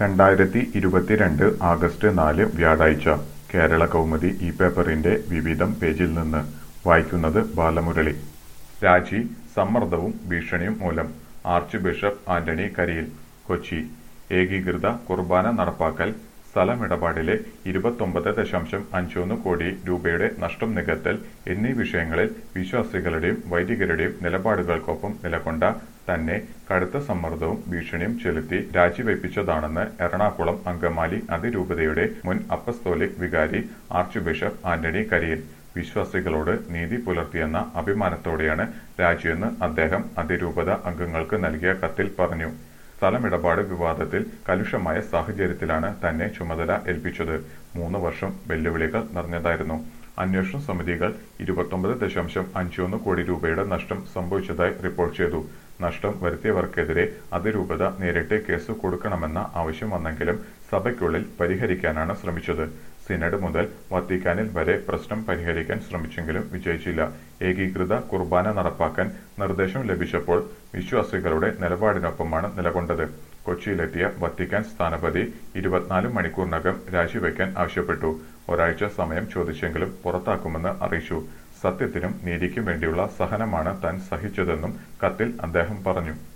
രണ്ടായിരത്തി ഇരുപത്തിരണ്ട് ആഗസ്റ്റ് നാല് വ്യാഴാഴ്ച കേരള കൗമുദി ഈ പേപ്പറിന്റെ വിവിധം പേജിൽ നിന്ന് വായിക്കുന്നത് ബാലമുരളി രാജി സമ്മർദ്ദവും ഭീഷണിയും മൂലം ആർച്ച് ബിഷപ്പ് ആന്റണി കരിയിൽ കൊച്ചി ഏകീകൃത കുർബാന നടപ്പാക്കൽ സ്ഥലമിടപാടിലെ ഇരുപത്തൊമ്പത് ദശാംശം അഞ്ചൊന്ന് കോടി രൂപയുടെ നഷ്ടം നികത്തൽ എന്നീ വിഷയങ്ങളിൽ വിശ്വാസികളുടെയും വൈദികരുടെയും നിലപാടുകൾക്കൊപ്പം നിലകൊണ്ട തന്നെ കടുത്ത സമ്മർദ്ദവും ഭീഷണിയും ചെലുത്തി രാജിവെപ്പിച്ചതാണെന്ന് എറണാകുളം അങ്കമാലി അതിരൂപതയുടെ മുൻ അപ്പസ്തോലിക് വികാരി ആർച്ച് ബിഷപ്പ് ആന്റണി കരിയിൽ വിശ്വാസികളോട് നീതി പുലർത്തിയെന്ന അഭിമാനത്തോടെയാണ് രാജിയെന്ന് അദ്ദേഹം അതിരൂപത അംഗങ്ങൾക്ക് നൽകിയ കത്തിൽ പറഞ്ഞു സ്ഥലമിടപാട് വിവാദത്തിൽ കലുഷമായ സാഹചര്യത്തിലാണ് തന്നെ ചുമതല ഏൽപ്പിച്ചത് മൂന്ന് വർഷം വെല്ലുവിളികൾ നിറഞ്ഞതായിരുന്നു അന്വേഷണ സമിതികൾ ഇരുപത്തൊമ്പത് ദശാംശം അഞ്ചൊന്ന് കോടി രൂപയുടെ നഷ്ടം സംഭവിച്ചതായി റിപ്പോർട്ട് ചെയ്തു നഷ്ടം വരുത്തിയവർക്കെതിരെ അതിരൂപത നേരിട്ട് കേസ് കൊടുക്കണമെന്ന ആവശ്യം വന്നെങ്കിലും സഭയ്ക്കുള്ളിൽ പരിഹരിക്കാനാണ് ശ്രമിച്ചത് സിനഡ് മുതൽ വത്തിക്കാനിൽ വരെ പ്രശ്നം പരിഹരിക്കാൻ ശ്രമിച്ചെങ്കിലും വിജയിച്ചില്ല ഏകീകൃത കുർബാന നടപ്പാക്കാൻ നിർദ്ദേശം ലഭിച്ചപ്പോൾ വിശ്വാസികളുടെ നിലപാടിനൊപ്പമാണ് നിലകൊണ്ടത് കൊച്ചിയിലെത്തിയ വത്തിക്കാൻ സ്ഥാനപതി ഇരുപത്തിനാല് മണിക്കൂറിനകം രാജിവെക്കാൻ ആവശ്യപ്പെട്ടു ഒരാഴ്ച സമയം ചോദിച്ചെങ്കിലും പുറത്താക്കുമെന്ന് അറിയിച്ചു സത്യത്തിനും നീതിക്കും വേണ്ടിയുള്ള സഹനമാണ് താൻ സഹിച്ചതെന്നും കത്തിൽ അദ്ദേഹം പറഞ്ഞു